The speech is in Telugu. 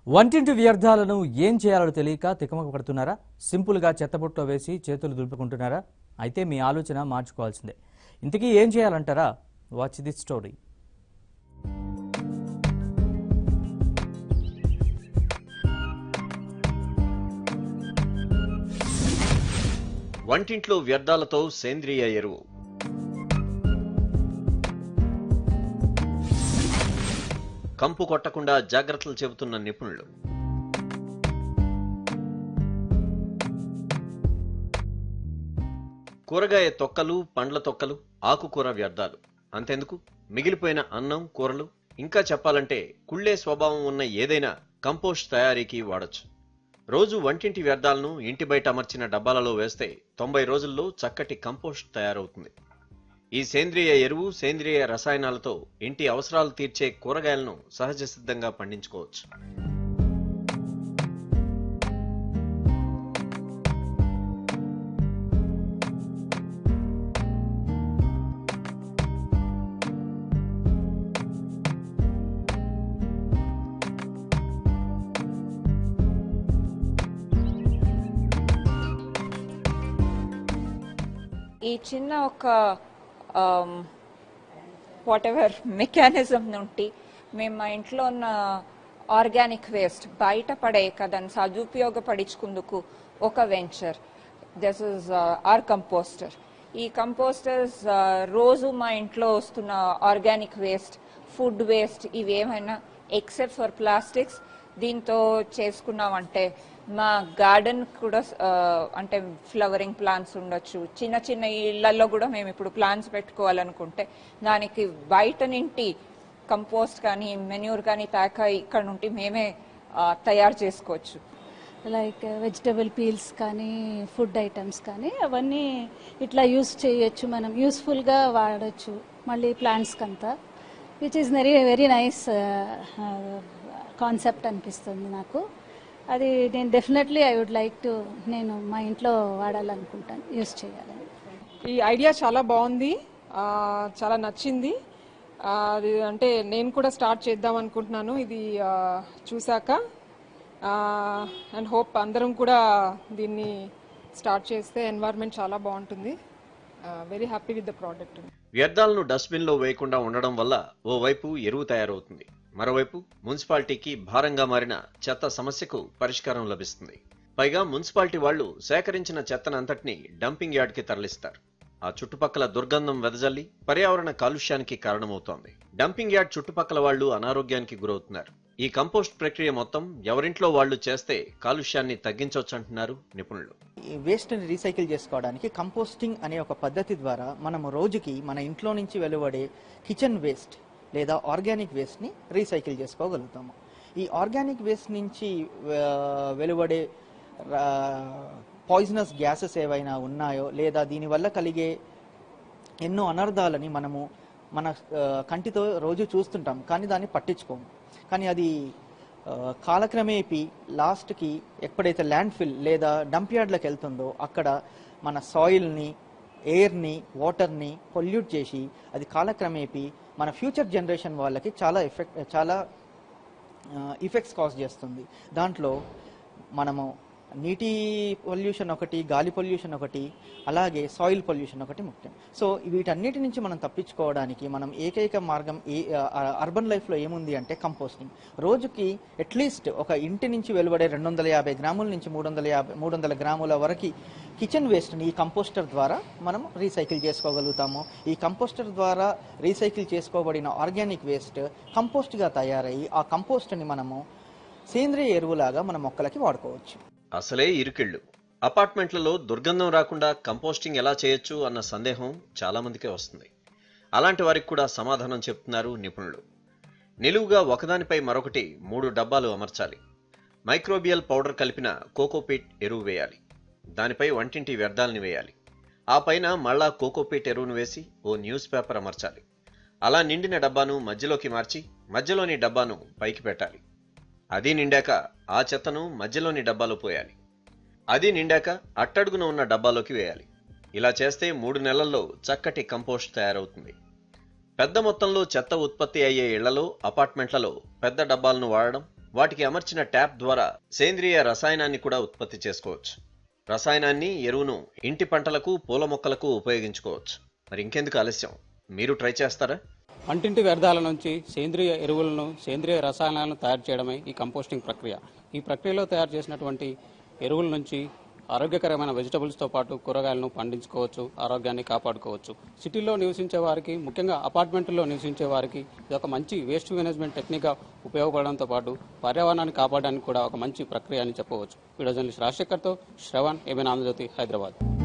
వంటింటి వ్యర్థాలను ఏం చేయాలో తెలియక తికమక పడుతున్నారా సింపుల్గా చెత్తబుట్టలో వేసి చేతులు దులుపుకుంటున్నారా అయితే మీ ఆలోచన మార్చుకోవాల్సిందే ఇంతకీ ఏం చేయాలంటారా వాచ్ దిస్ స్టోరీ వంటింట్లో వ్యర్థాలతో సేంద్రియ ఎరువు కంపు కొట్టకుండా జాగ్రత్తలు చెబుతున్న నిపుణులు కూరగాయ తొక్కలు పండ్ల తొక్కలు ఆకుకూర వ్యర్థాలు అంతెందుకు మిగిలిపోయిన అన్నం కూరలు ఇంకా చెప్పాలంటే కుళ్ళే స్వభావం ఉన్న ఏదైనా కంపోస్ట్ తయారీకి వాడొచ్చు రోజు వంటింటి వ్యర్థాలను ఇంటి బయట అమర్చిన డబ్బాలలో వేస్తే తొంభై రోజుల్లో చక్కటి కంపోస్ట్ తయారవుతుంది ఈ సేంద్రియ ఎరువు సేంద్రియ రసాయనాలతో ఇంటి అవసరాలు తీర్చే కూరగాయలను సహజ సిద్ధంగా పండించుకోవచ్చు ఈ చిన్న ఒక వాట్ ఎవర్ మెకానిజం నుండి మేము మా ఇంట్లో ఉన్న ఆర్గానిక్ వేస్ట్ బయట పడేయక దాన్ని సదుపయోగపడించుకుందుకు ఒక venture this is our composter ఈ కంపోస్టర్స్ రోజు మా ఇంట్లో వస్తున్న ఆర్గానిక్ వేస్ట్ ఫుడ్ వేస్ట్ ఇవేమైనా ఎక్సెప్ట్ ఫర్ ప్లాస్టిక్స్ దీంతో చేసుకున్నామంటే మా గార్డెన్ కూడా ఆ, అంటే ఫ్లవరింగ్ ప్లాంట్స్ ఉండొచ్చు చిన్న చిన్న ఇళ్లలో కూడా మేము ఇప్పుడు ప్లాంట్స్ పెట్టుకోవాలనుకుంటే దానికి బయట నుండి కంపోస్ట్ కానీ మెన్యూర్ కానీ తాక ఇక్కడ నుండి మేమే ఆ, తయారు చేసుకోవచ్చు లైక్ వెజిటబుల్ పీల్స్ కానీ ఫుడ్ ఐటమ్స్ కానీ అవన్నీ ఇట్లా యూస్ చేయొచ్చు మనం యూస్ఫుల్గా వాడచ్చు మళ్ళీ ప్లాంట్స్కి అంతా which is very very nice concept అనిపిస్తుంది నాకు అది నేను definitely I would like to నేను మా ఇంట్లో వాడాలనుకుంటాను యూస్ చేయాలని ఈ ఐడియా చాలా బాగుంది ఆ, చాలా నచ్చింది ఆ, అది అంటే నేను కూడా స్టార్ట్ చేద్దాం అనుకుంటున్నాను ఇది ఆ, చూశాక అండ్ హోప్ అందరం కూడా దీన్ని స్టార్ట్ చేస్తే ఎన్వైర్న్మెంట్ చాలా బాగుంటుంది very happy with the product వ్యర్థాలను డస్ట్బిన్లో వేయకుండా ఉండడం వల్ల ఓవైపు ఎరువు తయారవుతుంది మరోవైపు మున్సిపాలిటీకి భారంగా మారిన చెత్త సమస్యకు పరిష్కారం లభిస్తుంది పైగా మున్సిపాలిటీ వాళ్ళు సేకరించిన చెత్తనంతటినీ డంపింగ్ యార్డ్కి తరలిస్తారు ఆ చుట్టుపక్కల దుర్గంధం వెదజల్లి పర్యావరణ కాలుష్యానికి కారణమవుతోంది డంపింగ్ యార్డ్ చుట్టుపక్కల వాళ్ళు అనారోగ్యానికి గురవుతున్నారు ఈ కంపోస్ట్ ప్రక్రియ మొత్తం ఎవరింట్లో వాళ్ళు చేస్తే కాలుష్యాన్ని తగ్గించవచ్చంటున్నారు నిపుణులు ఈ వేస్ట్ని రీసైకిల్ చేసుకోవడానికి కంపోస్టింగ్ అనే ఒక పద్ధతి ద్వారా మనము రోజుకి మన ఇంట్లో నుంచి వెలువడే కిచెన్ వేస్ట్ లేదా ఆర్గానిక్ వేస్ట్ని రీసైకిల్ చేసుకోగలుగుతాము ఈ ఆర్గానిక్ వేస్ట్ నుంచి ఆ, వెలువడే పాయిజనస్ గ్యాసెస్ ఏవైనా ఉన్నాయో లేదా దీనివల్ల కలిగే ఎన్నో అనర్థాలని మనము మన ఆ, కంటితో రోజు చూస్తుంటాం కానీ దాన్ని పట్టించుకోము కానీ అది ఆ, కాలక్రమేపీ లాస్ట్కి ఎప్పుడైతే ల్యాండ్ ఫిల్ లేదా డంప్ యార్డ్లకు వెళ్తుందో అక్కడ మన సాయిల్ని ఎయిర్ని వాటర్ని పొల్యూట్ చేసి అది కాలక్రమేపీ మన ఫ్యూచర్ జనరేషన్ వాళ్ళకి చాలా ఎఫెక్ట్ చాలా ఇఫెక్ట్స్ కాజ్ చేస్తుంది దాంట్లో మనము నీటి పొల్యూషన్ ఒకటి గాలి పొల్యూషన్ ఒకటి అలాగే సాయిల్ పొల్యూషన్ ఒకటి ముఖ్యం సో వీటన్నిటి నుంచి మనం తప్పించుకోవడానికి మనం ఏకైక మార్గం ఏ అర్బన్ లైఫ్లో ఏముంది అంటే కంపోస్టింగ్ రోజుకి అట్లీస్ట్ ఒక ఇంటి నుంచి వెలువడే రెండు వందల యాభై గ్రాముల నుంచి మూడు వందల యాభై మూడు వందల గ్రాముల వరకు కిచెన్ వేస్ట్ని ఈ కంపోస్టర్ ద్వారా మనం రీసైకిల్ చేసుకోగలుగుతాము ఈ కంపోస్టర్ ద్వారా రీసైకిల్ చేసుకోబడిన ఆర్గానిక్ వేస్ట్ కంపోస్ట్గా తయారయ్యి ఆ కంపోస్ట్ని మనము సేంద్రియ ఎరువులాగా మన మొక్కలకి వాడుకోవచ్చు అసలే ఇరుకిళ్ళు అపార్ట్మెంట్లలో దుర్గంధం రాకుండా కంపోస్టింగ్ ఎలా చేయొచ్చు అన్న సందేహం చాలా మందికే వస్తుంది అలాంటి వారికి కూడా సమాధానం చెప్తున్నారు నిపుణులు నిలువుగా ఒకదానిపై మరొకటి మూడు డబ్బాలు అమర్చాలి మైక్రోబియల్ పౌడర్ కలిపిన కోకోపీట్ ఎరువు వేయాలి దానిపై వంటింటి వ్యర్థాలని వేయాలి ఆ పైన మళ్ళా కోకోపీట్ ఎరువును వేసి ఓ న్యూస్ పేపర్ అమర్చాలి అలా నిండిన డబ్బాను మధ్యలోకి మార్చి మధ్యలోని డబ్బాను పైకి పెట్టాలి అది నిండాక ఆ చెత్తను మధ్యలోని డబ్బాలో పోయాలి అది నిండాక అట్టడుగున ఉన్న డబ్బాలోకి వేయాలి ఇలా చేస్తే మూడు నెలల్లో చక్కటి కంపోస్ట్ తయారవుతుంది పెద్ద మొత్తంలో చెత్త ఉత్పత్తి అయ్యే ఇళ్లలో అపార్ట్మెంట్లలో పెద్ద డబ్బాలను వాడడం వాటికి అమర్చిన ట్యాప్ ద్వారా సేంద్రియ రసాయనాన్ని కూడా ఉత్పత్తి చేసుకోవచ్చు రసాయనాన్ని ఎరువును ఇంటి పంటలకు పూల మొక్కలకు ఉపయోగించుకోవచ్చు మరి ఇంకెందుకు ఆలస్యం మీరు ట్రై చేస్తారా వంటింటి వ్యర్థాల నుంచి సేంద్రియ ఎరువులను సేంద్రియ రసాయనాలను తయారు చేయడమే ఈ కంపోస్టింగ్ ప్రక్రియ ఈ ప్రక్రియలో తయారు చేసినటువంటి ఎరువుల నుంచి ఆరోగ్యకరమైన వెజిటబుల్స్తో పాటు కూరగాయలను పండించుకోవచ్చు ఆరోగ్యాన్ని కాపాడుకోవచ్చు సిటీలో నివసించే వారికి ముఖ్యంగా అపార్ట్మెంట్లో నివసించే వారికి ఇది ఒక మంచి వేస్ట్ మేనేజ్మెంట్ టెక్నిక్గా ఉపయోగపడడంతో పాటు పర్యావరణాన్ని కాపాడడానికి కూడా ఒక మంచి ప్రక్రియ అని చెప్పవచ్చు వీడియో జర్నలిస్ట్ రాజశేఖర్తో శ్రవణ్ ఏబిన్ ఆంధ్రజ్యోతి హైదరాబాద్